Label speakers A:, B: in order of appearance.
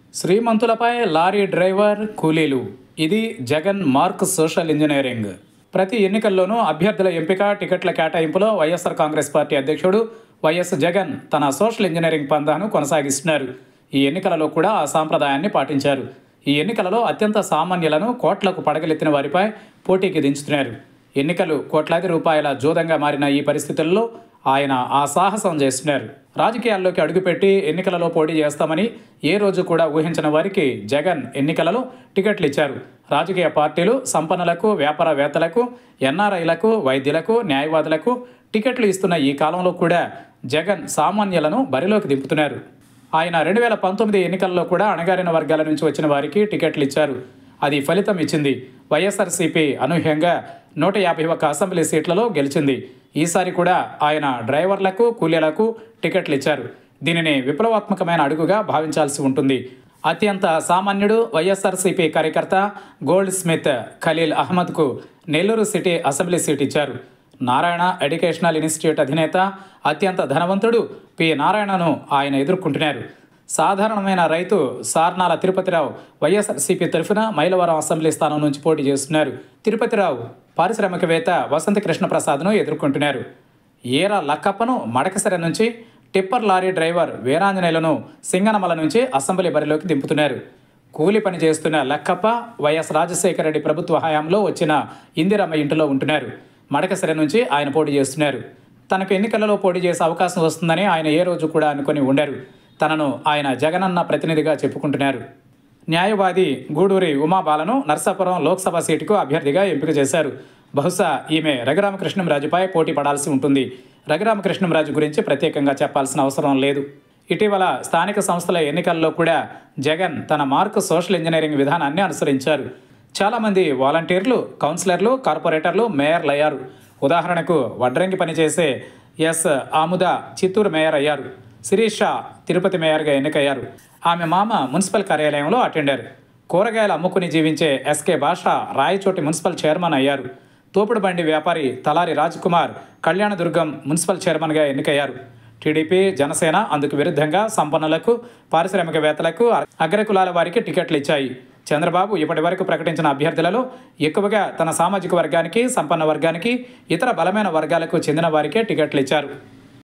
A: శ్రీమంతులపై lorry driver కూలీలు ఇది Jagan mark social engineering ప్రతి ఎన్నికల్లోనూ అభ్యర్థుల ఎంపిక టికెట్ల కేటాయింపులో వైఎస్ఆర్ కాంగ్రెస్ పార్టీ అధ్యక్షుడు వైఎస్ జగన్ తన సోషల్ ఇంజనీరింగ్ పందాను కొనసాగిస్తున్నారు ఈ ఎన్నికలలో కూడా ఆ సాంప్రదాయాన్ని పాటించారు ఈ ఎన్నికలలో అత్యంత సామాన్యులను కోట్లకు పడగలెత్తిన వారిపై పోటీకి దించుతున్నారు ఎన్నికలు కోట్లాది రూపాయల జోదంగా మారిన ఈ పరిస్థితుల్లో ఆయన ఆ సాహసం చేస్తున్నారు రాజకీయాల్లోకి అడుగుపెట్టి ఎన్నికలలో పోటీ చేస్తామని ఏ రోజు కూడా ఊహించిన వారికి జగన్ ఎన్నికలలో టికెట్లు ఇచ్చారు రాజకీయ పార్టీలు సంపన్నులకు వ్యాపారవేత్తలకు ఎన్ఆర్ఐలకు వైద్యులకు న్యాయవాదులకు టికెట్లు ఇస్తున్న ఈ కాలంలో కూడా జగన్ సామాన్యులను బరిలోకి దింపుతున్నారు ఆయన రెండు వేల పంతొమ్మిది ఎన్నికల్లో కూడా అణగారిన వర్గాల నుంచి వచ్చిన వారికి టికెట్లు ఇచ్చారు అది ఫలితం ఇచ్చింది వైఎస్ఆర్సీపీ అనూహ్యంగా నూట యాభై ఒక్క అసెంబ్లీ సీట్లలో గెలిచింది ఈసారి కూడా ఆయన డ్రైవర్లకు కూలీలకు టికెట్లు ఇచ్చారు దీనిని విప్లవాత్మకమైన అడుగుగా భావించాల్సి ఉంటుంది అత్యంత సామాన్యుడు వైఎస్ఆర్సీపీ కార్యకర్త గోల్డ్ స్మిత్ ఖలీల్ అహ్మద్కు నెల్లూరు సిటీ అసెంబ్లీ సీట్ ఇచ్చారు నారాయణ ఎడ్యుకేషనల్ ఇన్స్టిట్యూట్ అధినేత అత్యంత ధనవంతుడు పి నారాయణను ఆయన ఎదుర్కొంటున్నారు సాధారణమైన రైతు సార్నాల తిరుపతిరావు వైఎస్ఆర్సీపీ తరఫున మైలవరం అసెంబ్లీ స్థానం నుంచి పోటీ చేస్తున్నారు తిరుపతిరావు పారిశ్రామికవేత్త వసంత కృష్ణప్రసాద్ను ఎదుర్కొంటున్నారు ఈర లక్కప్పను మడకసర నుంచి టిప్పర్ లారీ డ్రైవర్ వీరాంజనేయులను సింగనమల నుంచి అసెంబ్లీ బరిలోకి దింపుతున్నారు కూలి పని చేస్తున్న లక్కప్ప వైఎస్ రాజశేఖర రెడ్డి ప్రభుత్వ హయాంలో వచ్చిన ఇందిరమ్మ ఇంటిలో ఉంటున్నారు మడకసిర నుంచి ఆయన పోటీ చేస్తున్నారు తనకు ఎన్నికలలో పోటీ చేసే అవకాశం వస్తుందని ఆయన ఏ రోజు కూడా అనుకొని ఉండరు తనను ఆయన జగనన్న ప్రతినిధిగా చెప్పుకుంటున్నారు న్యాయవాది గూడూరి ఉమాబాలను నర్సాపురం లోక్సభ సీటుకు అభ్యర్థిగా ఎంపిక చేశారు బహుశా ఈమె రఘురామకృష్ణంరాజుపై పోటీ పడాల్సి ఉంటుంది రఘురామకృష్ణంరాజు గురించి ప్రత్యేకంగా చెప్పాల్సిన అవసరం లేదు ఇటీవల స్థానిక సంస్థల ఎన్నికల్లో కూడా జగన్ తన మార్క్ సోషల్ ఇంజనీరింగ్ విధానాన్ని అనుసరించారు చాలామంది వాలంటీర్లు కౌన్సిలర్లు కార్పొరేటర్లు మేయర్లు అయ్యారు ఉదాహరణకు వడ్రంగి పనిచేసే ఎస్ ఆముద చిత్తూరు మేయర్ అయ్యారు శిరీష తిరుపతి మేయర్గా ఎన్నికయ్యారు ఆమె మామ మున్సిపల్ కార్యాలయంలో అటెండర్ కూరగాయలు అమ్ముకుని జీవించే ఎస్కే భాష రాయచోటి మున్సిపల్ చైర్మన్ అయ్యారు తోపుడు బండి వ్యాపారి తలారి కుమార్ కళ్యాణదుర్గం మున్సిపల్ చైర్మన్గా ఎన్నికయ్యారు టీడీపీ జనసేన అందుకు విరుద్ధంగా సంపన్నులకు పారిశ్రామికవేత్తలకు అగ్రకులాల వారికి టికెట్లు ఇచ్చాయి చంద్రబాబు ఇప్పటి వరకు ప్రకటించిన అభ్యర్థులలో ఎక్కువగా తన సామాజిక వర్గానికి సంపన్న వర్గానికి ఇతర బలమైన వర్గాలకు చెందిన వారికే టికెట్లు ఇచ్చారు